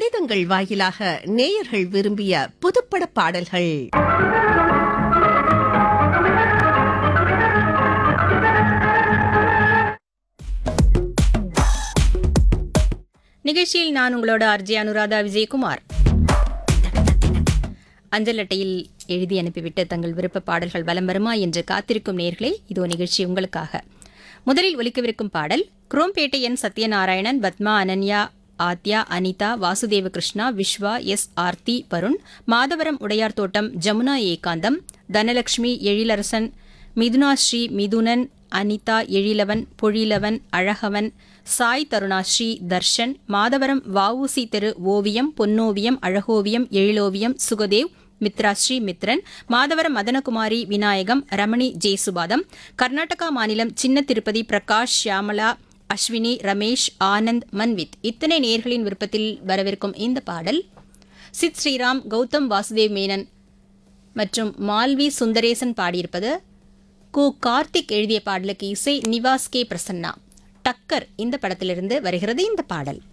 கடிதங்கள் வாயிலாக நேயர்கள் விரும்பிய புதுப்பட பாடல்கள் நிகழ்ச்சியில் நான் உங்களோட அர்ஜி அனுராதா விஜயகுமார் அஞ்சல் அட்டையில் எழுதி அனுப்பிவிட்டு தங்கள் விருப்ப பாடல்கள் வலம் வருமா என்று காத்திருக்கும் நேர்களே இதோ நிகழ்ச்சி உங்களுக்காக முதலில் ஒலிக்கவிருக்கும் பாடல் குரோம்பேட்டை என் சத்யநாராயணன் பத்மா அனன்யா ஆத்யா அனிதா வாசுதேவ கிருஷ்ணா விஸ்வா எஸ் ஆர்த்தி வருண் மாதவரம் உடையார் தோட்டம் ஜமுனா ஏகாந்தம் தனலட்சுமி எழிலரசன் மிதுனாஸ்ரீ மிதுனன் அனிதா எழிலவன் பொழிலவன் அழகவன் சாய் தருணாஸ்ரீ தர்ஷன் மாதவரம் வஉசி தெரு ஓவியம் பொன்னோவியம் அழகோவியம் எழிலோவியம் சுகதேவ் மித்ராஸ்ரீ மித்ரன் மாதவரம் மதனகுமாரி விநாயகம் ரமணி ஜேசுபாதம் கர்நாடகா மாநிலம் சின்ன திருப்பதி பிரகாஷ் ஷியாமலா அஸ்வினி ரமேஷ் ஆனந்த் மன்வித் இத்தனை நேர்களின் விருப்பத்தில் வரவிருக்கும் இந்த பாடல் சித் ஸ்ரீராம் கௌதம் வாசுதேவ் மேனன் மற்றும் மால்வி சுந்தரேசன் பாடியிருப்பது கு கார்த்திக் எழுதிய பாடலுக்கு இசை நிவாஸ் கே பிரசன்னா டக்கர் இந்த படத்திலிருந்து வருகிறது இந்த பாடல்